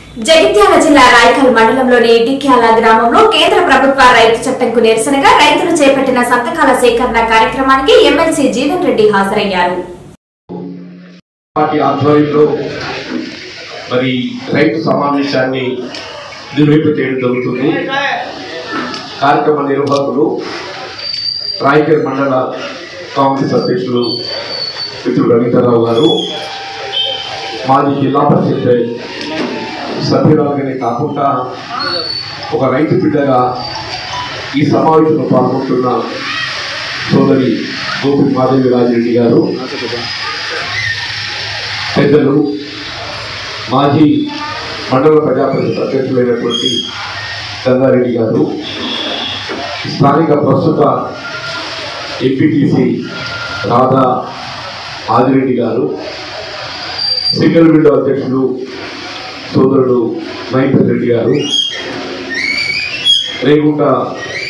జగిత్యాల జిల్లా రాయకల్ మండలంలోని ఇటిక్యాల గ్రామంలో కేంద్ర ప్రభుత్వ రైతు చట్టంకు నిరసనగా రైతులు చేపట్టిన సంతకాల సేకరణ కార్యక్రమానికి ఎమ్మెల్సీ జీవన్ రెడ్డి హాజరయ్యారు పార్టీ ఆధ్వర్యంలో మరి రైతు సమావేశాన్ని నిర్వహింప చేయడం జరుగుతుంది కార్యక్రమ నిర్వాహకులు రాయకల్ మండల కాంగ్రెస్ అధ్యక్షులు మిత్రుడు రవీంద్రరావు గారు మాజీ జిల్లా పరిషత్ సభ్యురాలుగానే కాకుండా ఒక రైతు బిడ్డగా ఈ సమావేశంలో పాల్గొంటున్న సోదరి గోపి మాధవి రాజిరెడ్డి గారు పెద్దలు మాజీ మండల ప్రజా పరిషత్ అధ్యక్షులైనటువంటి గంగారెడ్డి గారు స్థానిక ప్రస్తుత ఎంపీటీసీ రాధా ఆదిరెడ్డి గారు సింగిల్ విండో అధ్యక్షులు సోదరుడు మహేందర్ రెడ్డి గారు రేగుంట